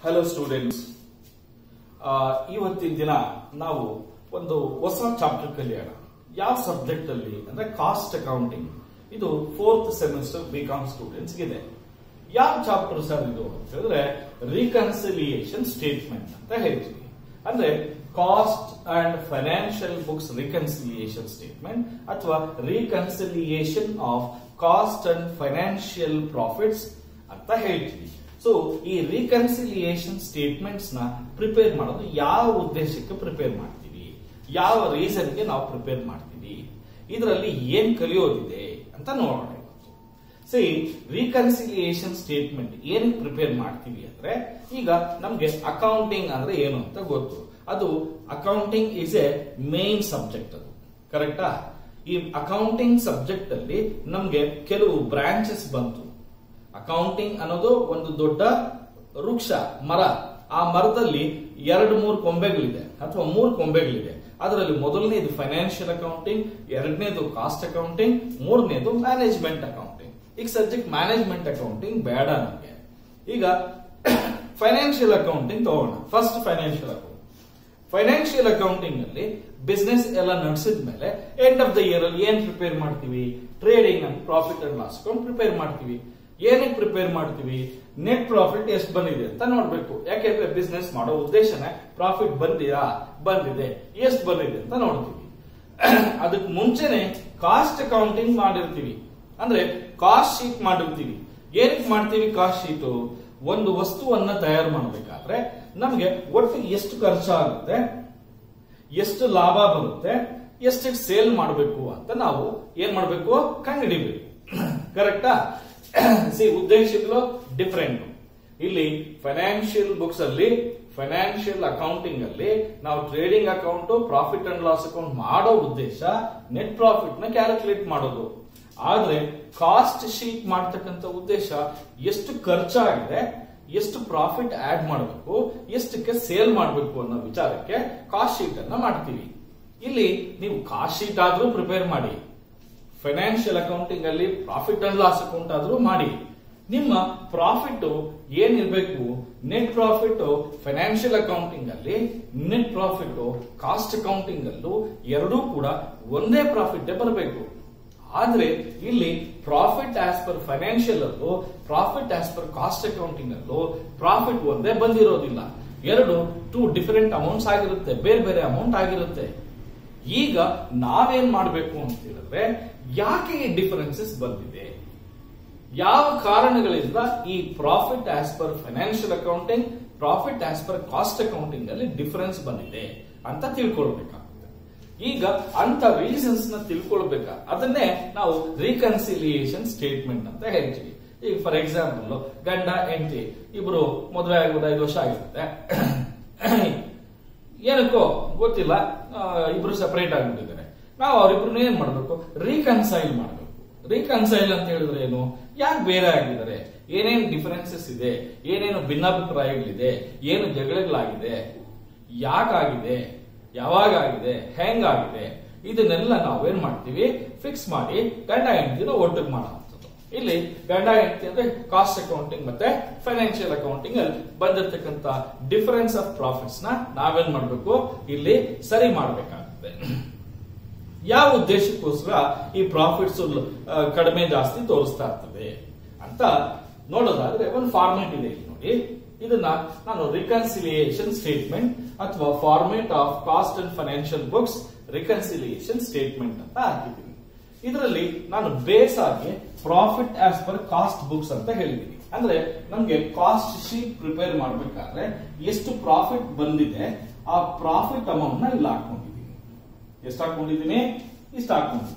hello students ಇವತ್ತಿನ ದಿನ ನಾವು ಒಂದು ಹೊಸ ಚಾಪ್ಟರ್ ಕಲಿಯೋಣ ಯಾವ ಸಬ್ಜೆಕ್ಟ್ ಅಲ್ಲಿ ಅಂದ್ರೆ ಕಾಸ್ಟ್ ಅಕೌಂಟಿಂಗ್ ಇದು fourth semester B com students ಇದೆ ಯಾವ ಚಾಪ್ಟರ್ ಸರ್ ಇದು ಅಂತ ಹೇಳಿದ್ರೆ ರಿಕನ್ಸಿಲಿಯೇಷನ್ ಸ್ಟೇಟ್ಮೆಂಟ್ ಅಂತ ಹೇಳ್ತೀವಿ ಅಂದ್ರೆ cost and financial books reconciliation statement ಅಥವಾ reconciliation of cost and financial profits ಅಂತ ಹೇಳ್ತೀವಿ ಸೊ ಈ ರಿಕನ್ಸಿಲಿಯೇಷನ್ ಸ್ಟೇಟ್ಮೆಂಟ್ಸ್ ನ ಪ್ರಿಪೇರ್ ಮಾಡೋದು ಯಾವ ಉದ್ದೇಶಕ್ಕೆ ಪ್ರಿಪೇರ್ ಮಾಡ್ತೀವಿ ಯಾವ ರೀಸನ್ಗೆ ನಾವು ಪ್ರಿಪೇರ್ ಮಾಡ್ತೀವಿ ಇದರಲ್ಲಿ ಏನ್ ಕಲಿಯೋದಿದೆ ಅಂತ ನೋಡೋಣ ಸಿ ರಿಕನ್ಸಿಲಿಯೇಷನ್ ಸ್ಟೇಟ್ಮೆಂಟ್ ಏನ್ ಪ್ರಿಪೇರ್ ಮಾಡ್ತೀವಿ ಅಂದ್ರೆ ಈಗ ನಮ್ಗೆ ಅಕೌಂಟಿಂಗ್ ಅಂದ್ರೆ ಏನು ಅಂತ ಗೊತ್ತು ಅದು accounting is a main subject ಅದು ಕರೆಕ್ಟಾ ಈ ಅಕೌಂಟಿಂಗ್ ಸಬ್ಜೆಕ್ಟ್ ಅಲ್ಲಿ ನಮ್ಗೆ ಕೆಲವು ಬ್ರಾಂಚಸ್ ಬಂತು ಅಕೌಂಟಿಂಗ್ ಅನ್ನೋದು ಒಂದು ದೊಡ್ಡ ವೃಕ್ಷ ಮರ ಆ ಮರದಲ್ಲಿ ಎರಡು ಮೂರು ಕೊಂಬೆಗಳಿದೆ ಅಥವಾ ಮೂರು ಕೊಂಬೆಗಳಿದೆ ಅದರಲ್ಲಿ ಮೊದಲನೇದು ಫೈನಾನ್ಷಿಯಲ್ ಅಕೌಂಟಿಂಗ್ ಎರಡನೇದು ಕಾಸ್ಟ್ ಅಕೌಂಟಿಂಗ್ ಮೂರನೇದು ಮ್ಯಾನೇಜ್ಮೆಂಟ್ ಅಕೌಂಟಿಂಗ್ ಈಗ ಸಬ್ಜೆಕ್ಟ್ ಮ್ಯಾನೇಜ್ಮೆಂಟ್ ಅಕೌಂಟಿಂಗ್ ಬೇಡ ನಮಗೆ ಈಗ ಫೈನಾನ್ಷಿಯಲ್ ಅಕೌಂಟಿಂಗ್ ತಗೋಣ first financial account financial accounting ಅಲ್ಲಿ ಬಿಸ್ನೆಸ್ ಎಲ್ಲ ನಡೆಸಿದ ಮೇಲೆ ಎಂಡ್ ಆಫ್ ದ ಇಯರ್ ಅಲ್ಲಿ ಏನ್ ಪ್ರಿಪೇರ್ ಮಾಡ್ತೀವಿ trading and profit and loss account prepare ಮಾಡ್ತೀವಿ ಏನಕ್ಕೆ ಪ್ರಿಪೇರ್ ಮಾಡ್ತೀವಿ ನೆಟ್ ಪ್ರಾಫಿಟ್ ಎಷ್ಟು ಬಂದಿದೆ ಅಂತ ನೋಡ್ಬೇಕು ಯಾಕೆಂದ್ರೆ ಬಿಸ್ನೆಸ್ ಮಾಡೋ ಉದ್ದೇಶನೇ ಪ್ರಾಫಿಟ್ ಬಂದಿದಾ ಬಂದಿದೆ ಎಷ್ಟು ಬಂದಿದೆ ಅಂತ ನೋಡ್ತೀವಿ ಅದಕ್ಕೆ ಮುಂಚೆನೆ ಕಾಸ್ಟ್ ಅಕೌಂಟಿಂಗ್ ಮಾಡಿರ್ತೀವಿ ಅಂದ್ರೆ ಕಾಸ್ಟ್ ಶೀಟ್ ಮಾಡಿರ್ತೀವಿ ಏನಕ್ಕೆ ಮಾಡ್ತೀವಿ ಕಾಸ್ಟ್ ಶೀಟ್ ಒಂದು ವಸ್ತುವನ್ನ ತಯಾರು ಮಾಡಬೇಕಾದ್ರೆ ನಮ್ಗೆ ಒಟ್ಟು ಎಷ್ಟು ಖರ್ಚಾಗುತ್ತೆ ಎಷ್ಟು ಲಾಭ ಬರುತ್ತೆ ಎಷ್ಟು ಸೇಲ್ ಮಾಡಬೇಕು ಅಂತ ನಾವು ಏನ್ ಮಾಡಬೇಕು ಕಂಡುಹಿಡಿಬೇಕು ಕರೆಕ್ಟಾ ಸಿ ಉದ್ದೇಶಗಳು ಡಿಫರೆಂಟ್ ಇಲ್ಲಿ ಫೈನಾನ್ಷಿಯಲ್ ಬುಕ್ಸ್ ಅಲ್ಲಿ ಫೈನಾನ್ಷಿಯಲ್ ಅಕೌಂಟಿಂಗ್ ಅಲ್ಲಿ ನಾವು trading account profit and loss account ಮಾಡೋ ಉದ್ದೇಶ ನೆಟ್ ಪ್ರಾಫಿಟ್ ನ ಕ್ಯಾಲ್ಕುಲೇಟ್ ಮಾಡೋದು ಆದ್ರೆ ಕಾಸ್ಟ್ ಶೀಟ್ ಮಾಡ್ತಕ್ಕಂಥ ಉದ್ದೇಶ ಎಷ್ಟು ಖರ್ಚಾಗಿದೆ ಎಷ್ಟು ಪ್ರಾಫಿಟ್ ಆಡ್ ಮಾಡಬೇಕು ಎಷ್ಟಕ್ಕೆ ಸೇಲ್ ಮಾಡಬೇಕು ಅನ್ನೋ ವಿಚಾರಕ್ಕೆ ಕಾಸ್ಟ್ ಶೀಟ್ ಅನ್ನ ಮಾಡ್ತೀವಿ ಇಲ್ಲಿ ನೀವು ಕಾಸ್ಟ್ ಶೀಟ್ ಆದ್ರೂ ಪ್ರಿಪೇರ್ ಮಾಡಿ ಫೈನಾನ್ಷಿಯಲ್ ಅಕೌಂಟಿಂಗ್ ಅಲ್ಲಿ ಪ್ರಾಫಿಟ್ ಅಂಡ್ ಲಾಸ್ ಅಕೌಂಟ್ ಆದ್ರೂ ಮಾಡಿ ನಿಮ್ಮ ಪ್ರಾಫಿಟ್ ಏನಿರಬೇಕು ನೆಟ್ ಪ್ರಾಫಿಟ್ ಫೈನಾನ್ಷಿಯಲ್ ಅಕೌಂಟಿಂಗ್ ಅಲ್ಲಿ ನೆಟ್ ಪ್ರಾಫಿಟ್ ಕಾಸ್ಟ್ ಅಕೌಂಟಿಂಗ್ ಅಲ್ಲೂ ಎರಡೂ ಕೂಡ ಒಂದೇ ಪ್ರಾಫಿಟ್ ಬರಬೇಕು ಆದ್ರೆ ಇಲ್ಲಿ ಪ್ರಾಫಿಟ್ ಆಸ್ ಪರ್ ಫೈನಾನ್ಷಿಯಲ್ ಅಲ್ಲೂ profit as per cost accounting ಅಲ್ಲೂ ಪ್ರಾಫಿಟ್ ಒಂದೇ ಬಂದಿರೋದಿಲ್ಲ ಎರಡು ಟೂ ಡಿಫರೆಂಟ್ ಅಮೌಂಟ್ಸ್ ಆಗಿರುತ್ತೆ ಬೇರೆ ಬೇರೆ ಅಮೌಂಟ್ ಆಗಿರುತ್ತೆ ಈಗ ನಾವೇನ್ ಮಾಡಬೇಕು ಅಂತ ಹೇಳಿದ್ರೆ ಯಾಕೆ ಈ ಡಿಫರೆನ್ಸಸ್ ಬಂದಿದೆ ಯಾವ ಕಾರಣಗಳಿಂದ ಈ profit as per financial accounting profit as per cost accounting ಅಲ್ಲಿ ಡಿಫರೆನ್ಸ್ ಬಂದಿದೆ ಅಂತ ತಿಳ್ಕೊಳ್ಬೇಕಾಗುತ್ತೆ ಈಗ ಅಂತ ರೀಸನ್ಸ್ ನ ತಿಳ್ಕೊಳ್ಬೇಕ ಅದನ್ನೇ ನಾವು ರಿಕನ್ಸಿಲಿಯೇಷನ್ ಸ್ಟೇಟ್ಮೆಂಟ್ ಅಂತ ಹೇಳ್ತೀವಿ ಈಗ ಫಾರ್ ಎಕ್ಸಾಂಪಲ್ ಗಂಡ ಹೆಂಡತಿ ಇಬ್ರು ಮದುವೆ ಆಗೋದು ಐದು ವರ್ಷ ಆಗಿರುತ್ತೆ ಏನಕ್ಕೋ ಗೊತ್ತಿಲ್ಲ ಇಬ್ರು ಸಪರೇಟ್ ಆಗಿಬಿಟ್ಟಿದ್ದಾರೆ ನಾವು ಅವರಿಬ್ರು ಏನ್ ಮಾಡ್ಬೇಕು ರೀಕನ್ಸೈಲ್ ಮಾಡಬೇಕು ರೀಕನ್ಸೈಲ್ ಅಂತ ಹೇಳಿದ್ರೆ ಏನು ಯಾಕೆ ಬೇರೆ ಆಗಿದ್ದಾರೆ ಏನೇನು ಡಿಫರೆನ್ಸಸ್ ಇದೆ ಏನೇನು ಭಿನ್ನಾಭಿಪ್ರಾಯಗಳಿದೆ ಏನು ಜಗಳಗಳಾಗಿದೆ ಯಾಕಾಗಿದೆ ಯಾವಾಗ ಆಗಿದೆ ಹೆಂಗಾಗಿದೆ ಇದನ್ನೆಲ್ಲ ನಾವೇನ್ ಮಾಡ್ತೀವಿ ಫಿಕ್ಸ್ ಮಾಡಿ ಗಂಡ ಹೆಂಡತಿನ ಒಟ್ಟಿಗೆ ಮಾಡುವಂಥದ್ದು ಇಲ್ಲಿ ಗಂಡ ಹೆಂಡತಿ ಅಂದ್ರೆ ಕಾಸ್ಟ್ ಅಕೌಂಟಿಂಗ್ ಮತ್ತೆ ಫೈನಾನ್ಷಿಯಲ್ ಅಕೌಂಟಿಂಗ್ ಅಲ್ಲಿ ಬಂದಿರತಕ್ಕಂತ ಡಿಫರೆನ್ಸ್ ಆಫ್ ಪ್ರಾಫಿಟ್ಸ್ ನ ನಾವೇನ್ ಮಾಡ್ಬೇಕು ಇಲ್ಲಿ ಸರಿ ಮಾಡಬೇಕಾಗುತ್ತೆ ಯಾವ ಉದ್ದೇಶಕ್ಕೋಸ್ಕರ ಈ ಪ್ರಾಫಿಟ್ಸ್ ಕಡಿಮೆ ಜಾಸ್ತಿ ತೋರಿಸ್ತಾ ಇರ್ತದೆ ಅಂತ ನೋಡೋದಾದ್ರೆ ಒಂದು ಫಾರ್ಮೆಟ್ ಇದೆ ಇಲ್ಲಿ ನೋಡಿ ಇದನ್ನ ನಾನು ರಿಕನ್ಸಿಲಿಯೇಷನ್ ಸ್ಟೇಟ್ಮೆಂಟ್ ಅಥವಾ format of cost and financial books reconciliation statement ಅಂತ ಹಾಕಿದ್ದೀನಿ ಇದರಲ್ಲಿ ನಾನು ಬೇಸ್ ಆಗಿ profit as per cost books ಅಂತ ಹೇಳಿದ್ದೀನಿ ಅಂದ್ರೆ ನಮ್ಗೆ ಕಾಸ್ಟ್ ಶೀಟ್ ಪ್ರಿಪೇರ್ ಮಾಡಬೇಕಾದ್ರೆ ಎಷ್ಟು ಪ್ರಾಫಿಟ್ ಬಂದಿದೆ ಆ ಪ್ರಾಫಿಟ್ ಅಮೌಂಟ್ ನ ಇಲ್ಲಿ ಹಾಕೊಂಡಿದ್ದೀನಿ ಎಷ್ಟು ಹಾಕೊಂಡಿದ್ದೀನಿ ಇಷ್ಟು ಹಾಕೊಂಡಿದ್ದೀನಿ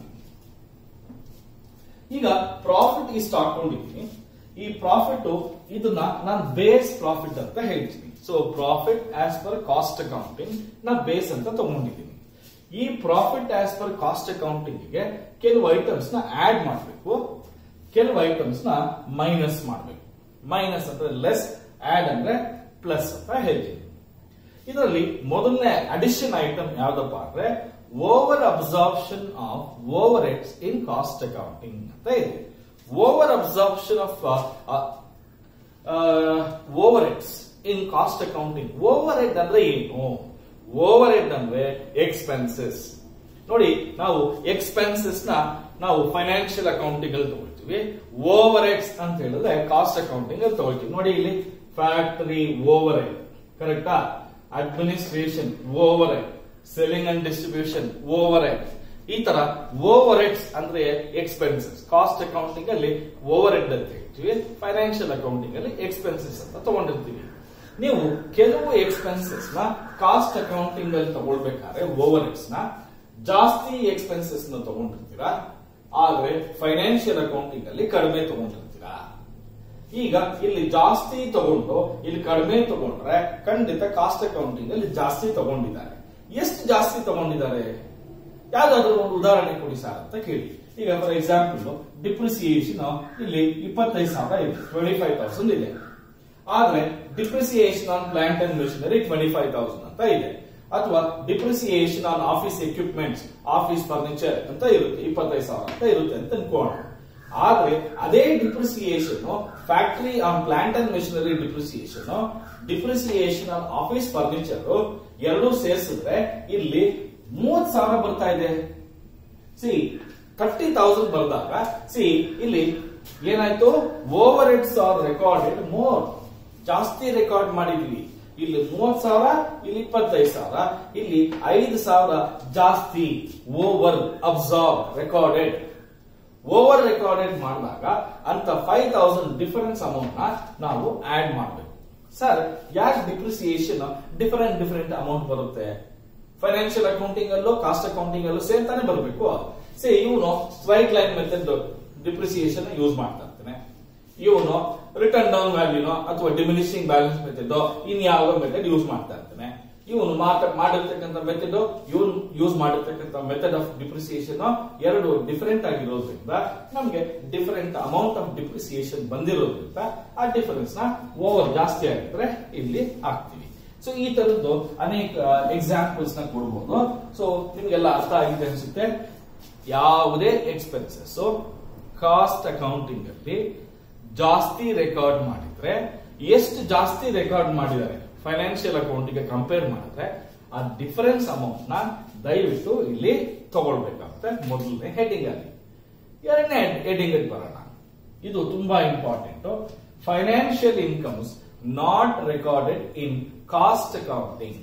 ಈಗ ಪ್ರಾಫಿಟ್ ಇಷ್ಟು ಹಾಕೊಂಡಿದ್ದೀನಿ ಈ ಪ್ರಾಫಿಟ್ ಇದನ್ನ ನಾನು ಬೇಸ್ ಪ್ರಾಫಿಟ್ ಅಂತ ಹೇಳ್ತೀನಿ so profit as per cost accounting ನಾ ಬೇಸ್ ಅಂತ ತಗೊಂಡಿದ್ದೀನಿ ಈ profit as per cost accounting ಗೆ ಕೆಲವು ಐಟಮ್ಸ್ ನ ಆಡ್ ಮಾಡಬೇಕು ಕೆಲವು ಐಟಮ್ಸ್ ನ ಮೈನಸ್ ಮಾಡಬೇಕು ಮೈನಸ್ ಅಂದ್ರೆ ಲೆಸ್ ಆಡ್ ಅಂದ್ರೆ ಪ್ಲಸ್ ಅಂತ ಹೇಳ್ತೀನಿ ಇದರಲ್ಲಿ ಮೊದಲನೇ ಅಡಿಷನ್ ಐಟಮ್ ಯಾವ್ದಪ್ಪ ಅಂದ್ರೆ over absorption of overheads in cost accounting ಅಂತ ಇದೆ over absorption of overheads in cost accounting overhead ಅಂದ್ರೆ ಏನು ಓವರ್ ಹೆಡ್ ಅಂದ್ರೆ ಎಕ್ಸ್ಪೆನ್ಸಸ್ ನೋಡಿ ನಾವು ಎಕ್ಸ್ಪೆನ್ಸಸ್ ನ ನಾವು ಫೈನಾನ್ಷಿಯಲ್ ಅಕೌಂಟಿಂಗ್ ಅಲ್ಲಿ ತಗೊಳ್ತೀವಿ ಓವರ್ ಹೆಡ್ಸ್ ಅಂತ ಹೇಳಿದ್ರೆ ಕಾಸ್ಟ್ ಅಕೌಂಟಿಂಗ್ ಅಲ್ಲಿ ತಗೊಳ್ತೀವಿ ನೋಡಿ ಇಲ್ಲಿ ಫ್ಯಾಕ್ಟರಿ ಓವರ್ ಹೆಡ್ ಕರೆಕ್ಟಾ administration overhead selling and distribution overhead ಈ ತರ ಓವರ್ ಹೆಡ್ಸ್ ಅಂದ್ರೆ ಎಕ್ಸ್ಪೆನ್ಸಸ್ ಕಾಸ್ಟ್ ಅಕೌಂಟಿಂಗ್ ಅಲ್ಲಿ ಓವರ್ ಹೆಡ್ ಅಂತ ಹೇಳ್ತೀವಿ ಫೈನಾನ್ಷಿಯಲ್ ಅಕೌಂಟಿಂಗ್ ಅಲ್ಲಿ ಎಕ್ಸ್ಪೆನ್ಸಸ್ ಅಂತ ತಗೊಂಡಿರ್ತೀವಿ ನೀವು ಕೆಲವು ಎಕ್ಸ್ಪೆನ್ಸಸ್ ನ ಕಾಸ್ಟ್ ಅಕೌಂಟಿಂಗ್ ಅಲ್ಲಿ ತಗೊಳ್ಬೇಕಾದ್ರೆ ಓವರ್ ಹೆಡ್ಸ್ ನ ಜಾಸ್ತಿ ಎಕ್ಸ್ಪೆನ್ಸಸ್ ನ ತಗೊಂಡಿರ್ತೀರಾ ಆದ್ರೆ ಫೈನಾನ್ಷಿಯಲ್ ಅಕೌಂಟಿಂಗ್ ಅಲ್ಲಿ ಕಡಿಮೆ ತಗೊಂಡಿರ್ತೀರಾ ಈಗ ಇಲ್ಲಿ ಜಾಸ್ತಿ ತಗೊಂಡು ಇಲ್ಲಿ ಕಡಿಮೆ ತಗೊಂಡ್ರೆ ಖಂಡಿತ ಕಾಸ್ಟ್ ಅಕೌಂಟಿಂಗ್ ಅಲ್ಲಿ ಜಾಸ್ತಿ ತಗೊಂಡಿದ್ದಾರೆ ಎಷ್ಟು ಜಾಸ್ತಿ ತಗೊಂಡಿದ್ದಾರೆ ಯಾವ್ದಾದ್ರು ಒಂದು ಉದಾಹರಣೆ ಕೊಡಿ ಸರ್ ಅಂತ ಕೇಳಿ ಈಗ ಫಾರ್ ಎಕ್ಸಾಂಪಲ್ ಡಿಪ್ರಿಸಿಯೇಷನ್ ಇಲ್ಲಿ ಇಪ್ಪತ್ತೈದು ಸಾವಿರ ಇದೆ ಟ್ವೆಂಟಿ ಫೈವ್ ತೌಸಂಡ್ ಇದೆ ಆದ್ರೆ depreciation on plant and machinery twenty five thousand ಅಂತ ಇದೆ ಅಥವಾ depreciation on office equipments office furniture ಅಂತ ಇರುತ್ತೆ ಇಪ್ಪತ್ತೈದು ಸಾವಿರ ಅಂತ ಇರುತ್ತೆ ಅಂತ ಅನ್ಕೋಣ ಆದ್ರೆ ಅದೇ depreciation factory on plant and machinery depreciation depreciation on office furniture ಎರಡೂ ಸೇರಿಸಿದ್ರೆ ಇಲ್ಲಿ ಮೂವತ್ ಸಾವಿರ ಬರ್ತಾ ಇದೆ ಸಿ ಥರ್ಟಿ ತೌಸಂಡ್ ಬಂದಾಗ ಸಿ ಇಲ್ಲಿ ಏನಾಯ್ತು overheads are recorded more ಜಾಸ್ತಿ ರೆಕಾರ್ಡ್ ಮಾಡಿದ್ವಿ ಇಲ್ಲಿ ಮೂವತ್ ಸಾವಿರ ಇಲ್ಲಿ ಇಪ್ಪತ್ತೈದು ಸಾವಿರ ಇಲ್ಲಿ ಐದು ಸಾವಿರ ಜಾಸ್ತಿ over absorb recorded over recorded ಮಾಡಿದಾಗ ಅಂತ ಫೈವ್ ತೌಸಂಡ್ ಡಿಫರೆನ್ಸ್ ಅಮೌಂಟ್ ನ ನಾವು ಆಡ್ ಮಾಡಬೇಕು ಸರ್ ಯಾಕೆ ಡಿಪ್ರಿಸಿಯೇಷನ್ ಡಿಫರೆಂಟ್ ಡಿಫರೆಂಟ್ ಅಮೌಂಟ್ ಬರುತ್ತೆ ಫೈನಾನ್ಷಿಯಲ್ ಅಕೌಂಟಿಂಗ್ ಅಲ್ಲೂ ಕಾಸ್ಟ್ ಅಕೌಂಟಿಂಗ್ ಅಲ್ಲೂ ಸೇಮ್ ತಾನೇ ಬರಬೇಕು ಸೇ ಇವನು straight line method depreciation use ಮಾಡ್ತಾ ಇರ್ತಾನೆ ಇವನು ರಿಟರ್ನ್ ಡೌನ್ ವ್ಯಾಲ್ಯೂನೋ ಅಥವಾ ಡಿಮಿನಿಷಿಂಗ್ ಬ್ಯಾಲೆನ್ಸ್ ಮೆಥಡ್ ಇನ್ ಯಾವ ಮೆಥಡ್ ಯೂಸ್ ಮಾಡ್ತಾ ಇರ್ತಾನೆ ಇವನು ಮಾಡಿರ್ತಕ್ಕಂಥ ಮೆಥಡ್ ಇವನು ಯೂಸ್ ಮಾಡಿರ್ತಕ್ಕಂಥ ಮೆಥಡ್ ಆಫ್ ಡಿಪ್ರಿಸಿಯೇಷನ್ ಎರಡು ಡಿಫರೆಂಟ್ ಆಗಿರೋದ್ರಿಂದ ನಮಗೆ ಡಿಫರೆಂಟ್ ಅಮೌಂಟ್ ಆಫ್ ಡಿಪ್ರಿಸಿಯೇಷನ್ ಬಂದಿರೋದ್ರಿಂದ ಆ ಡಿಫರೆನ್ಸ್ ನ ಓವರ್ ಜಾಸ್ತಿ ಆಗಿದ್ರೆ ಇಲ್ಲಿ ಹಾಕ್ತೀವಿ ಸೊ ಈ ತರದ್ದು ಅನೇಕ ಎಕ್ಸಾಂಪಲ್ಸ್ ನ ಕೊಡ್ಬೋದು ಸೊ ನಿಮ್ಗೆಲ್ಲ ಅರ್ಥ ಆಗಿದೆ ಅನ್ಸುತ್ತೆ ಯಾವುದೇ ಎಕ್ಸ್ಪೆನ್ಸಸ್ ಕಾಸ್ಟ್ ಅಕೌಂಟಿಂಗ್ ಅಲ್ಲಿ ಜಾಸ್ತಿ ರೆಕಾರ್ಡ್ ಮಾಡಿದ್ರೆ ಎಷ್ಟು ಜಾಸ್ತಿ ರೆಕಾರ್ಡ್ ಮಾಡಿದ್ದಾರೆ ಫೈನಾನ್ಷಿಯಲ್ ಅಕೌಂಟಿಗೆ ಕಂಪೇರ್ ಮಾಡಿದ್ರೆ ಆ ಡಿಫರೆನ್ಸ್ ಅಮೌಂಟ್ ನ ದಯವಿಟ್ಟು ಇಲ್ಲಿ ತಗೊಳ್ಬೇಕಾಗುತ್ತೆ ಮೊದಲನೇ ಹೆಡಿಂಗ್ ಅಲ್ಲಿ ಎರಡನೇ ಹೆಡಿಂಗ್ ಅಲ್ಲಿ ಬರೋಣ ಇದು ತುಂಬಾ important financial incomes not recorded in cost accounting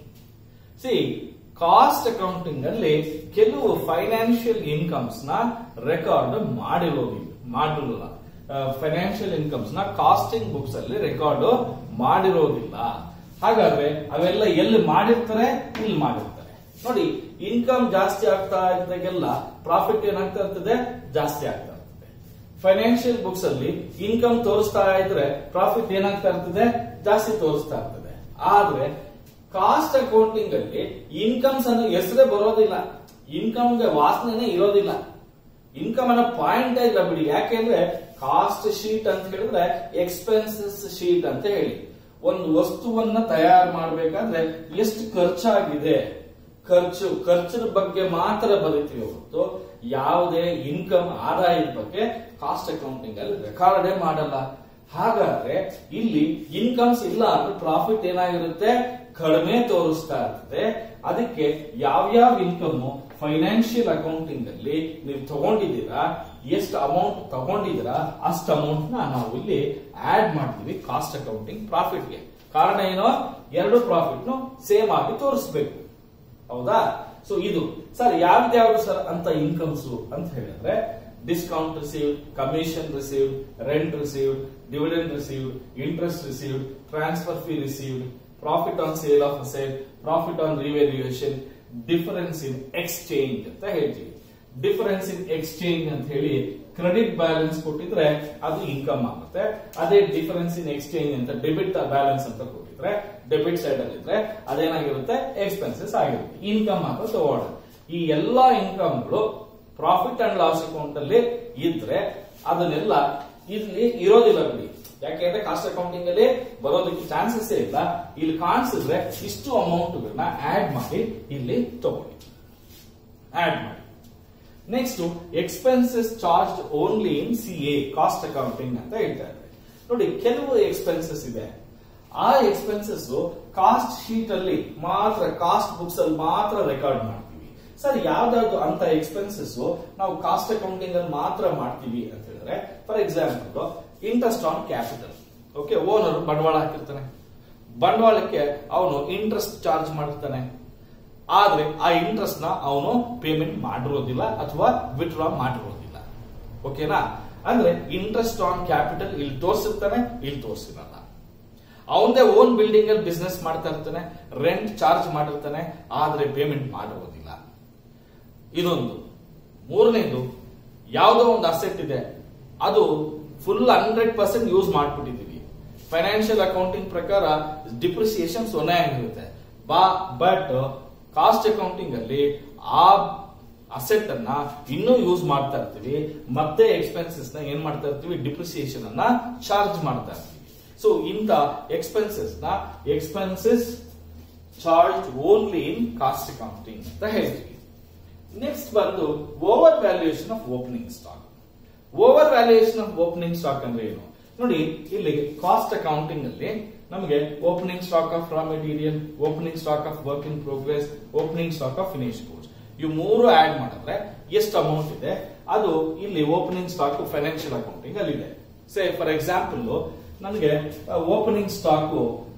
see cost accounting ಅಲ್ಲಿ ಕೆಲವು ಫೈನಾನ್ಷಿಯಲ್ ಇನ್ಕಮ್ಸ್ ನ ರೆಕಾರ್ಡ್ ಮಾಡಿರೋದಿಲ್ಲ ಮಾಡಿರಲ್ಲ ಫೈನಾನ್ಷಿಯಲ್ ಇನ್ಕಮ್ಸ್ ನ ಕಾಸ್ಟಿಂಗ್ ಬುಕ್ಸ್ ಅಲ್ಲಿ ರೆಕಾರ್ಡ್ ಮಾಡಿರೋದಿಲ್ಲ ಹಾಗಾದ್ರೆ ಅವೆಲ್ಲ ಎಲ್ಲಿ ಮಾಡಿರ್ತಾರೆ ಇಲ್ಲಿ ಮಾಡಿರ್ತಾರೆ ನೋಡಿ ಇನ್ಕಮ್ ಜಾಸ್ತಿ ಆಗ್ತಾ ಇದ್ದಾಗೆಲ್ಲ ಪ್ರಾಫಿಟ್ ಏನಾಗ್ತಾ ಇರ್ತದೆ ಜಾಸ್ತಿ ಆಗ್ತಾ ಇರ್ತದೆ ಫೈನಾನ್ಷಿಯಲ್ ಬುಕ್ಸ್ ಅಲ್ಲಿ ಇನ್ಕಮ್ ತೋರಿಸ್ತಾ ಇದ್ರೆ ಪ್ರಾಫಿಟ್ ಏನಾಗ್ತಾ ಇರ್ತದೆ ಜಾಸ್ತಿ ತೋರಿಸ್ತಾ ಇರ್ತದೆ ಆದ್ರೆ ಕಾಸ್ಟ್ ಅಕೌಂಟಿಂಗ್ ಅಲ್ಲಿ ಇನ್ಕಮ್ಸ್ ಅನ್ನೋ ಹೆಸರೇ ಬರೋದಿಲ್ಲ ಇನ್ಕಮ್ಗೆ ವಾಸನೆ ಇರೋದಿಲ್ಲ ಇನ್ಕಮ್ ಅನ್ನೋ ಪಾಯಿಂಟ್ ಇಲ್ಲ ಬಿಡಿ ಯಾಕೆಂದ್ರೆ ಕಾಸ್ಟ್ ಶೀಟ್ ಅಂತ ಹೇಳಿದ್ರೆ ಎಕ್ಸ್ಪೆನ್ಸಸ್ ಶೀಟ್ ಅಂತ ಹೇಳಿ ಒಂದು ವಸ್ತುವನ್ನ ತಯಾರು ಮಾಡಬೇಕಾದ್ರೆ ಎಷ್ಟು ಖರ್ಚಾಗಿದೆ ಖರ್ಚು ಖರ್ಚಿನ ಬಗ್ಗೆ ಮಾತ್ರ ಬರೀತೀವಿ ಹೊರತು ಯಾವುದೇ ಇನ್ಕಮ್ ಆದಾಯದ ಬಗ್ಗೆ ಕಾಸ್ಟ್ ಅಕೌಂಟಿಂಗ್ ಅಲ್ಲಿ ರೆಕಾರ್ಡೇ ಮಾಡಲ್ಲ ಹಾಗಾದ್ರೆ ಇಲ್ಲಿ ಇನ್ಕಮ್ಸ್ ಇಲ್ಲ ಅಂದ್ರೆ ಪ್ರಾಫಿಟ್ ಏನಾಗಿರುತ್ತೆ ಕಡಿಮೆ ತೋರಿಸ್ತಾ ಇರ್ತದೆ ಅದಕ್ಕೆ ಯಾವ್ಯಾವ ಇನ್ಕಮ್ ಫೈನಾನ್ಷಿಯಲ್ ಅಕೌಂಟಿಂಗ್ ಅಲ್ಲಿ ನೀವು ತಗೊಂಡಿದ್ದೀರಾ ಎಷ್ಟು ಅಮೌಂಟ್ ತಗೊಂಡಿದ್ದೀರಾ ಅಷ್ಟು ಅಮೌಂಟ್ ನ ನಾವು ಇಲ್ಲಿ ಆಡ್ ಮಾಡ್ತೀವಿ ಕಾಸ್ಟ್ ಅಕೌಂಟಿಂಗ್ ಪ್ರಾಫಿಟ್ ಗೆ ಕಾರಣ ಏನೋ ಎರಡು ಪ್ರಾಫಿಟ್ ಸೇಮ್ ಆಗಿ ತೋರಿಸ್ಬೇಕು ಹೌದಾ ಸೊ ಇದು ಸರ್ ಯಾವ್ದ್ಯಾವ್ದು ಸರ್ ಅಂತ ಇನ್ಕಮ್ಸ್ ಅಂತ ಹೇಳಿದ್ರೆ discount received commission received rent received dividend received interest received transfer fee received profit on sale of sale profit on revaluation difference in exchange ಅಂತ ಹೇಳ್ತೀವಿ ಡಿಫರೆನ್ಸ್ ಇನ್ ಎಕ್ಸ್ಚೇಂಜ್ ಅಂತ ಹೇಳಿ credit balance ಕೊಟ್ಟಿದ್ರೆ ಅದು income ಆಗುತ್ತೆ ಅದೇ ಡಿಫರೆನ್ಸ್ ಇನ್ ಎಕ್ಸ್ಚೇಂಜ್ ಅಂತ debit balance ಅಂತ ಕೊಟ್ಟಿದ್ರೆ ಡೆಬಿಟ್ ಸೈಡ್ ಅಲ್ಲಿ ಇದ್ರೆ ಅದೇನಾಗಿರುತ್ತೆ ಎಕ್ಸ್ಪೆನ್ಸಸ್ ಆಗಿರುತ್ತೆ ಇನ್ಕಮ್ ಮಾತ್ರ ತಗೊಳ್ಳೋದು ಈ ಎಲ್ಲಾ ಇನ್ಕಮ್ಗಳು ಪ್ರಾಫಿಟ್ ಅಂಡ್ ಲಾಸ್ ಅಕೌಂಟ್ ಅಲ್ಲಿ ಇದ್ರೆ ಅದನ್ನೆಲ್ಲ ಇಲ್ಲಿ ಇರೋದಿಲ್ಲ ಬಿಡಿ ಯಾಕೆಂದ್ರೆ ಕಾಸ್ಟ್ ಅಕೌಂಟಿಂಗ್ ಅಲ್ಲಿ ಬರೋದಕ್ಕೆ ಚಾನ್ಸಸ್ ಇಲ್ಲ ಇಲ್ಲಿ ಕಾಣಿಸಿದ್ರೆ ಇಷ್ಟು ಅಮೌಂಟ್ ಗಳನ್ನ ಆಡ್ ಮಾಡಿ ಇಲ್ಲಿ ತಗೊಳ್ಳಿ ಆಡ್ ಮಾಡಿ next expenses charge only in C A cost accounting ಅಂತ ಹೇಳ್ತಾ ಇದ್ದಾರೆ ನೋಡಿ ಕೆಲವು ಎಕ್ಸ್ಪೆನ್ಸಸ್ ಇದೆ ಆ ಎಕ್ಸ್ಪೆನ್ಸಸ್ ಕಾಸ್ಟ್ ಶೀಟ್ ಅಲ್ಲಿ ಮಾತ್ರ ಕಾಸ್ಟ್ ಬುಕ್ಸ್ ಅಲ್ಲಿ ಮಾತ್ರ ರೆಕಾರ್ಡ್ ಮಾಡ್ತೀವಿ ಸರ್ ಯಾವ್ದಾದ್ರು ಅಂತ ಎಕ್ಸ್ಪೆನ್ಸಸ್ ನಾವು ಕಾಸ್ಟ್ ಅಕೌಂಟಿಂಗ್ ಅಲ್ಲಿ ಮಾತ್ರ ಮಾಡ್ತೀವಿ ಅಂತ ಹೇಳಿದ್ರೆ for example interest on capital okay owner ಬಂಡವಾಳ ಹಾಕಿರ್ತಾನೆ ಬಂಡವಾಳಕ್ಕೆ ಅವನು ಇಂಟ್ರೆಸ್ಟ್ ಚಾರ್ಜ್ ಮಾಡಿರ್ತಾನೆ ಆದ್ರೆ ಆ ಇಂಟ್ರೆಸ್ಟ್ ನ ಅವನು ಪೇಮೆಂಟ್ ಮಾಡಿರೋದಿಲ್ಲ ಅಥವಾ ವಿತ್ಡ್ರಾ ಮಾಡಿರೋದಿಲ್ಲ ಓಕೆನಾ ಅಂದ್ರೆ ಇಂಟ್ರೆಸ್ಟ್ ಆನ್ ಕ್ಯಾಪಿಟಲ್ ಇಲ್ಲಿ ತೋರಿಸಿರ್ತಾನೆ ಇಲ್ಲಿ ತೋರಿಸಿರಲ್ಲ ಅವನದೇ ಓನ್ ಬಿಲ್ಡಿಂಗ್ ಅಲ್ಲಿ ಬಿಸ್ನೆಸ್ ಮಾಡ್ತಾ ಇರ್ತಾನೆ ರೆಂಟ್ ಚಾರ್ಜ್ ಮಾಡಿರ್ತಾನೆ ಆದ್ರೆ ಪೇಮೆಂಟ್ ಮಾಡಿರೋದಿಲ್ಲ ಇದೊಂದು ಮೂರನೇದು ಯಾವುದೋ ಒಂದು ಅಸೆಟ್ ಇದೆ ಅದು ಫುಲ್ ಹಂಡ್ರೆಡ್ ಪರ್ಸೆಂಟ್ ಯೂಸ್ ಮಾಡ್ಬಿಟ್ಟಿದೀವಿ ಫೈನಾನ್ಷಿಯಲ್ ಅಕೌಂಟಿಂಗ್ ಪ್ರಕಾರ ಡಿಪ್ರಿಸಿಯೇಷನ್ ಸೊನ್ನೆ ಆಗಿರುತ್ತೆ ಬಾ ಬಟ್ ಕಾಸ್ಟ್ ಅಕೌಂಟಿಂಗ್ ಅಲ್ಲಿ ಆ ಅಸೆಟ್ ಅನ್ನ ಇನ್ನೂ ಯೂಸ್ ಮಾಡ್ತಾ ಇರ್ತೀವಿ ಮತ್ತೆ ಎಕ್ಸ್ಪೆನ್ಸಸ್ ನ ಏನ್ ಮಾಡ್ತಾ ಇರ್ತೀವಿ ಡಿಪ್ರಿಸಿಯೇಷನ್ ಅನ್ನ ಚಾರ್ಜ್ ಮಾಡ್ತಾ ಇರ್ತೀವಿ ಸೊ ಇಂತ ಎಕ್ಸ್ಪೆನ್ಸಸ್ ನ expenses charge only in cost accounting ಅಂತ ಹೇಳ್ತೀವಿ ನೆಕ್ಸ್ಟ್ ಬಂದು over valuation of opening stock over valuation of opening stock ಅಂದ್ರೆ ಏನು ನೋಡಿ ಇಲ್ಲಿ ಕಾಸ್ಟ್ ಅಕೌಂಟಿಂಗ್ ಅಲ್ಲಿ ನಮಗೆ opening stock of raw material opening stock of work in progress opening stock of finish goods ಇವು ಮೂರು ಆಡ್ ಮಾಡಿದ್ರೆ ಎಷ್ಟು ಅಮೌಂಟ್ ಇದೆ ಅದು ಇಲ್ಲಿ ಓಪನಿಂಗ್ ಸ್ಟಾಕ್ ಫೈನಾನ್ಷಿಯಲ್ ಅಕೌಂಟಿಂಗ್ ಅಲ್ಲಿ ಇದೆ ಸೇ ಫಾರ್ ಎಕ್ಸಾಂಪಲ್ ನನಗೆ ಓಪನಿಂಗ್ ಸ್ಟಾಕ್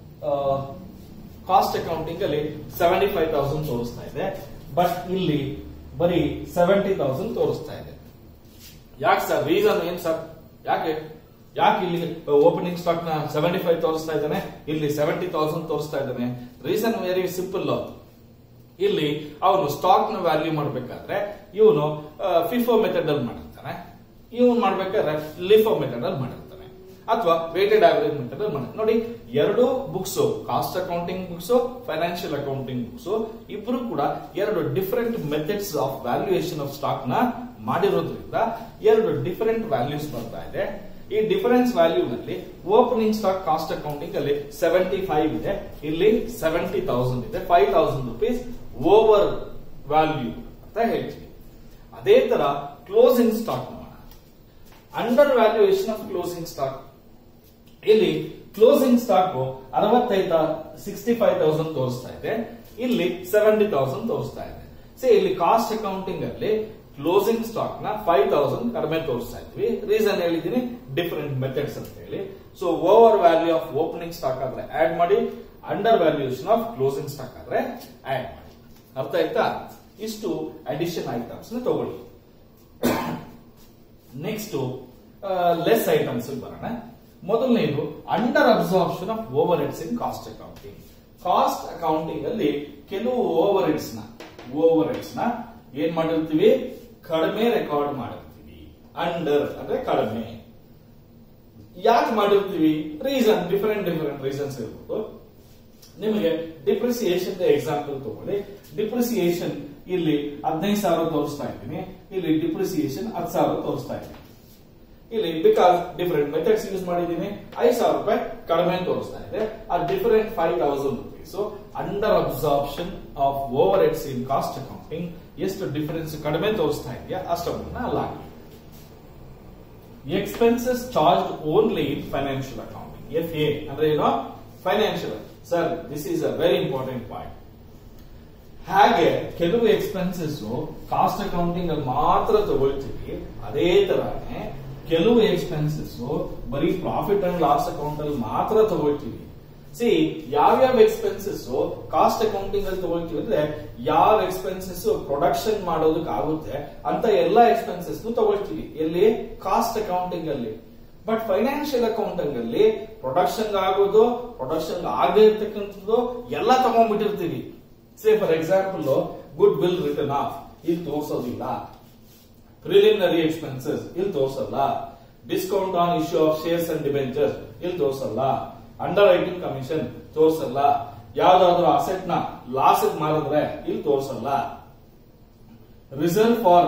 ಕಾಸ್ಟ್ ಅಕೌಂಟಿಂಗ್ ಅಲ್ಲಿ ಸೆವೆಂಟಿ ಫೈವ್ ತೌಸಂಡ್ ತೋರಿಸ್ತಾ ಇದೆ ಬಟ್ ಇಲ್ಲಿ ಬರೀ ಸೆವೆಂಟಿ ತೌಸಂಡ್ ತೋರಿಸ್ತಾ ಇದೆ ಯಾಕೆ ಸರ್ ರೀಸನ್ ಏನ್ ಸರ್ ಯಾಕೆ ಯಾಕೆ ಇಲ್ಲಿ ಓಪನಿಂಗ್ ಸ್ಟಾಕ್ ನ ಸೆವೆಂಟಿ ಫೈವ್ ತೋರಿಸ್ತಾ ಇದ್ದಾನೆ ಇಲ್ಲಿ ಸೆವೆಂಟಿ ತೌಸಂಡ್ ತೋರಿಸ್ತಾ ಇದ್ದಾನೆ ರೀಸನ್ ವೆರಿ ಸಿಂಪಲ್ ಇಲ್ಲಿ ಅವನು ಸ್ಟಾಕ್ ನ ವ್ಯಾಲ್ಯೂ ಮಾಡಬೇಕಾದ್ರೆ ಇವನು ಫಿಫೋ ಮೆಥಡ್ ಅಲ್ಲಿ ಮಾಡಿರ್ತಾನೆ ಇವನು ಮಾಡ್ಬೇಕಾದ್ರೆ ಲಿಫೋ ಮೆಥಡ್ ಅಲ್ಲಿ ಮಾಡಿರ್ತಾನೆ ಅಥವಾ ವೇಟೆಡ್ ಆವರೇಜ್ ಮೆಥಡ್ ಅಲ್ಲಿ ಮಾಡಿರ್ತಾನೆ ನೋಡಿ ಎರಡು books cost accounting books financial accounting books ಇಬ್ರು ಕೂಡ ಎರಡು different methods of valuation of stock ನ ಮಾಡಿರೋದ್ರಿಂದ ಎರಡು ಡಿಫರೆಂಟ್ ವ್ಯಾಲ್ಯೂಸ್ ಬರ್ತಾ ಇದೆ ಈ ಡಿಫರೆನ್ಸ್ ವ್ಯಾಲ್ಯೂ ನಲ್ಲಿ ಓಪನಿಂಗ್ ಸ್ಟಾಕ್ ಕಾಸ್ಟ್ ಅಕೌಂಟಿಂಗ್ ಅಲ್ಲಿ ಸೆವೆಂಟಿ ಫೈವ್ ಇದೆ ಇಲ್ಲಿ ಸೆವೆಂಟಿ ತೌಸಂಡ್ ಇದೆ five thousand rupees over value ಅಂತ ಹೇಳ್ತೀವಿ ಅದೇ ತರ ಕ್ಲೋಸಿಂಗ್ ಸ್ಟಾಕ್ ಮಾಡೋಣ under valuation of closing stock ಇಲ್ಲಿ ಕ್ಲೋಸಿಂಗ್ ಸ್ಟಾಕ್ ಅರವತ್ತೈದು ಸಿಕ್ಸ್ಟಿ ಫೈವ್ ತೌಸಂಡ್ ತೋರಿಸ್ತಾ ಇದೆ ಇಲ್ಲಿ ಸೆವೆಂಟಿ ತೌಸಂಡ್ ತೋರಿಸ್ತಾ ಇದೆ ಸೇ ಇಲ್ಲಿ ಕಾಸ್ಟ್ ಅಕೌಂಟಿಂಗ್ ಅಲ್ಲಿ ಕ್ಲೋಸಿಂಗ್ ಸ್ಟಾಕ್ ನ ಫೈವ್ ತೌಸಂಡ್ ಕಡಿಮೆ ತೋರಿಸ್ತಾ ಇದ್ವಿ ರೀಸನ್ ಹೇಳಿದೀನಿ ಡಿಫರೆಂಟ್ ಮೆಥಡ್ಸ್ ಅಂತ ಹೇಳಿ so over value of opening stock ಆದ್ರೆ ಆಡ್ ಮಾಡಿ under valuation of closing stock ಆದ್ರೆ ಆಡ್ ಮಾಡಿ ಅರ್ಥ ಆಯ್ತಾ ಇಷ್ಟು ಅಡಿಷನ್ ಐಟಮ್ಸ್ ನ ತಗೊಳ್ಳಿ ನೆಕ್ಸ್ಟ್ ಲೆಸ್ ಐಟಮ್ಸ್ ಬರೋಣ ಮೊದಲನೇದು under absorption of overheads in cost accounting cost accounting ಅಲ್ಲಿ ಕೆಲವು ಓವರ್ ಹೆಡ್ಸ್ ನ ಓವರ್ ಹೆಡ್ಸ್ ನ ಏನ್ ಮಾಡಿರ್ತೀವಿ ಕಡಿಮೆ ರೆಕಾರ್ಡ್ ಮಾಡಿರ್ತೀವಿ ಅಂಡರ್ ಅಂದ್ರೆ ಕಡಿಮೆ ಯಾಕೆ ಮಾಡಿರ್ತೀವಿ ರೀಸನ್ ಡಿಫರೆಂಟ್ ಡಿಫರೆಂಟ್ ರೀಸನ್ಸ್ ಇರ್ಬೋದು ನಿಮಗೆ ಡಿಪ್ರಿಸಿಯೇಷನ್ ಎಕ್ಸಾಂಪಲ್ ತಗೊಳ್ಳಿ ಡಿಪ್ರಿಸಿಯೇಷನ್ ಇಲ್ಲಿ ಹದಿನೈದು ಸಾವಿರ ತೋರಿಸ್ತಾ ಇದ್ದೀನಿ ಇಲ್ಲಿ ಡಿಪ್ರಿಸಿಯೇಷನ್ ಹತ್ತು ಸಾವಿರ ತೋರಿಸ್ತಾ ಇದ್ದೀನಿ ಇಲ್ಲಿ ಬಿಕಾಸ್ ಡಿಫರೆಂಟ್ ಮೆಥಡ್ಸ್ ಯೂಸ್ ಮಾಡಿದ್ದೀನಿ ಐದು ಸಾವಿರ ರೂಪಾಯಿ ಕಡಿಮೆ ತೋರಿಸ್ತಾ ಇದೆ ಆ different five thousand rupees under absorption of overheads in cost accounting ಎಷ್ಟು ಡಿಫರೆನ್ಸ್ ಕಡಿಮೆ ತೋರಿಸ್ತಾ ಇದೆಯಾ ಅಷ್ಟನ್ನ ಅಲ್ಲ expenses charge only in financial accounting F A ಅಂದ್ರೆ ಏನೋ financial sir this is a very important point ಹಾಗೆ ಕೆಲವು ಎಕ್ಸ್ಪೆನ್ಸಸ್ ಕಾಸ್ಟ್ ಅಕೌಂಟಿಂಗ್ ಅಲ್ಲಿ ಮಾತ್ರ ತಗೊಳ್ತೀವಿ ಅದೇ ತರಾನೇ ಕೆಲವು ಎಕ್ಸ್ಪೆನ್ಸಸ್ ಬರೀ ಪ್ರಾಫಿಟ್ ಅಂಡ್ ಲಾಸ್ ಅಕೌಂಟ್ ಅಲ್ಲಿ ಮಾತ್ರ ತಗೊಳ್ತೀವಿ ಸಿ ಯಾವ್ಯಾವ ಎಕ್ಸ್ಪೆನ್ಸಸ್ ಕಾಸ್ಟ್ ಅಕೌಂಟಿಂಗ್ ಅಲ್ಲಿ ತಗೊಳ್ತೀವಿ ಅಂದ್ರೆ ಯಾವ ಎಕ್ಸ್ಪೆನ್ಸಸ್ ಪ್ರೊಡಕ್ಷನ್ ಮಾಡೋದಕ್ಕೆ ಆಗುತ್ತೆ ಅಂತ ಎಲ್ಲಾ ಎಕ್ಸ್ಪೆನ್ಸಸ್ ತಗೊಳ್ತೀವಿ ಎಲ್ಲಿ ಕಾಸ್ಟ್ ಅಕೌಂಟಿಂಗ್ ಅಲ್ಲಿ ಬಟ್ ಫೈನಾನ್ಷಿಯಲ್ ಅಕೌಂಟಿಂಗ್ ಅಲ್ಲಿ ಪ್ರೊಡಕ್ಷನ್ ಆಗೋದು ಪ್ರೊಡಕ್ಷನ್ ಆಗದೆ ಇರ್ತಕ್ಕಂಥದ್ದು ಎಲ್ಲ ತಗೊಂಡ್ಬಿಟ್ಟಿರ್ತೀವಿ say for example goodwill written off ಇಲ್ಲಿ ತೋರಿಸೋದಿಲ್ಲ ಪ್ರಿಲಿಮಿನರಿ ಎಕ್ಸ್ಪೆನ್ಸಸ್ ಇಲ್ಲಿ ತೋರಿಸಲ್ಲ discount on issue of shares and debentures ಇಲ್ಲಿ ತೋರಿಸಲ್ಲ ಅಂಡರ್ ರೈಟಿಂಗ್ ಕಮಿಷನ್ ತೋರಿಸಲ್ಲ ಯಾವ್ದಾದ್ರು ಅಸೆಟ್ ನ ಲಾಸ್ ಮಾರಿದ್ರೆ ಇಲ್ಲಿ ತೋರಿಸಲ್ಲ reserve for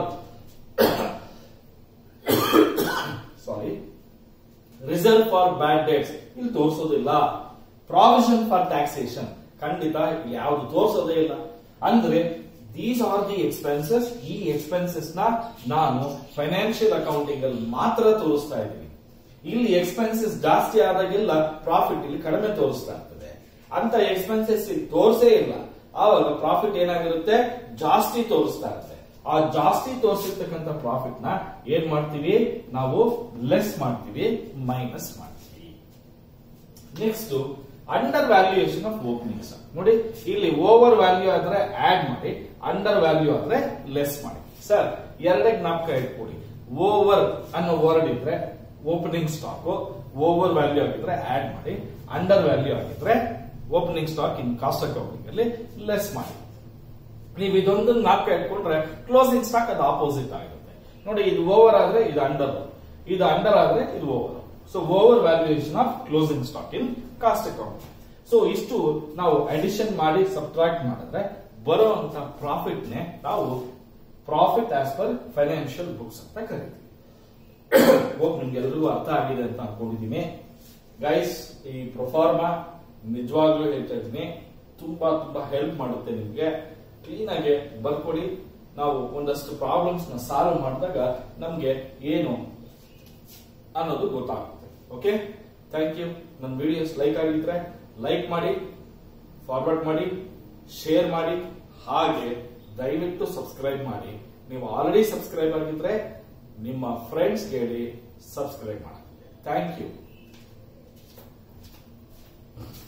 sorry reserve for bad debts ಇಲ್ಲಿ ತೋರಿಸೋದಿಲ್ಲ ಪ್ರಾವಿಷನ್ ಫಾರ್ ಟ್ಯಾಕ್ಸೇಷನ್ ಖಂಡಿತ ಯಾವುದು ತೋರಿಸೋದೇ ಇಲ್ಲ ಅಂದ್ರೆ ದೀಸ್ ಆರ್ ದಿ ಎಕ್ಸ್ಪೆನ್ಸಸ್ ಈ ಎಕ್ಸ್ಪೆನ್ಸಸ್ ನ ನಾನು ಫೈನಾನ್ಷಿಯಲ್ ಅಕೌಂಟಿಂಗ್ ಅಲ್ಲಿ ಮಾತ್ರ ತೋರಿಸ್ತಾ ಇದ್ದೀನಿ ಇಲ್ಲಿ ಎಕ್ಸ್ಪೆನ್ಸಸ್ ಜಾಸ್ತಿ ಆದಾಗೆಲ್ಲ ಪ್ರಾಫಿಟ್ ಇಲ್ಲಿ ಕಡಿಮೆ ತೋರಿಸ್ತಾ ಇರ್ತದೆ ಅಂತ ಎಕ್ಸ್ಪೆನ್ಸಸ್ ತೋರಿಸೇ ಇಲ್ಲ ಆವಾಗ ಪ್ರಾಫಿಟ್ ಏನಾಗಿರುತ್ತೆ ಜಾಸ್ತಿ ತೋರಿಸ್ತಾ ಇರುತ್ತೆ ಆ ಜಾಸ್ತಿ ತೋರಿಸಿರ್ತಕ್ಕಂಥ ಪ್ರಾಫಿಟ್ ನ ಏನ್ ಮಾಡ್ತೀವಿ ನಾವು ಲೆಸ್ ಮಾಡ್ತೀವಿ ಮೈನಸ್ ಮಾಡ್ತೀವಿ next under valuation of openings ನೋಡಿ ಇಲ್ಲಿ ಓವರ್ ವ್ಯಾಲ್ಯೂ ಆದ್ರೆ ಆಡ್ ಮಾಡಿ ಅಂಡರ್ ವ್ಯಾಲ್ಯೂ ಆದ್ರೆ ಲೆಸ್ ಮಾಡಿ ಸರ್ ಎರಡೇ ಜ್ಞಾಪಕ ಇಟ್ಕೊಡಿ ಓವರ್ ಅನ್ನೋ ವರ್ಡ್ ಇದ್ರೆ ಓಪನಿಂಗ್ ಸ್ಟಾಕ್ ಓವರ್ ವ್ಯಾಲ್ಯೂ ಆಗಿದ್ರೆ ಆಡ್ ಮಾಡಿ ಅಂಡರ್ ವ್ಯಾಲ್ಯೂ ಆಗಿದ್ರೆ opening stock in cost accounting ಅಲ್ಲಿ ಲೆಸ್ ಮಾಡಿ ನೀವು ಇದೊಂದು ಜ್ಞಾಪಕ ಇಟ್ಕೊಂಡ್ರೆ ಕ್ಲೋಸಿಂಗ್ ಸ್ಟಾಕ್ ಅದು ಆಪೋಸಿಟ್ ಆಗಿರುತ್ತೆ ನೋಡಿ ಇದು ಓವರ್ ಆದ್ರೆ ಇದು ಅಂಡರ್ ಇದು ಅಂಡರ್ ಆದ್ರೆ ಇದು over so over valuation of closing stock in cost account so ಇಷ್ಟು ನಾವು ಅಡಿಷನ್ ಮಾಡಿ ಸಬ್ಟ್ರಾಕ್ಟ್ ಮಾಡಿದ್ರೆ ಬರುವಂತ ಪ್ರಾಫಿಟ್ ನೇ ನಾವು profit as per financial books ಅಂತ ಕರಿತೀವಿ ಹೋಪ್ ನಿಮ್ಗೆ ಎಲ್ರಿಗೂ ಅರ್ಥ ಆಗಿದೆ ಅಂತ ಅನ್ಕೊಂಡಿದ್ದೀನಿ ಗೈಸ್ ಈ ಪ್ರೊಫಾರ್ಮಾ ನಿಜವಾಗ್ಲೂ ಹೇಳ್ತಾ ಇದ್ದೀನಿ ತುಂಬಾ ತುಂಬಾ ಹೆಲ್ಪ್ ಮಾಡುತ್ತೆ ನಿಮ್ಗೆ ಕ್ಲೀನ್ ಆಗಿ ಬರ್ಕೊಡಿ ನಾವು ಒಂದಷ್ಟು ಪ್ರಾಬ್ಲಮ್ಸ್ ನ ಸಾಲ್ವ್ ಮಾಡಿದಾಗ ನಮ್ಗೆ ಏನು ಅನ್ನೋದು ಗೊತ್ತಾಗುತ್ತೆ ಓಕೆ ಥ್ಯಾಂಕ್ ಯು ನನ್ನ ವಿಡಿಯೋಸ್ ಲೈಕ್ ಆಗಿದ್ರೆ ಲೈಕ್ ಮಾಡಿ ಫಾರ್ವರ್ಡ್ ಮಾಡಿ ಶೇರ್ ಮಾಡಿ ಹಾಗೆ ದಯವಿಟ್ಟು ಸಬ್ಸ್ಕ್ರೈಬ್ ಮಾಡಿ ನೀವು ಆಲ್ರೆಡಿ ಸಬ್ಸ್ಕ್ರೈಬ್ ಆಗಿದ್ರೆ ನಿಮ್ಮ ಫ್ರೆಂಡ್ಸ್ ಹೇಳಿ ಸಬ್ಸ್ಕ್ರೈಬ್ ಮಾಡಿ ಥ್ಯಾಂಕ್ ಯು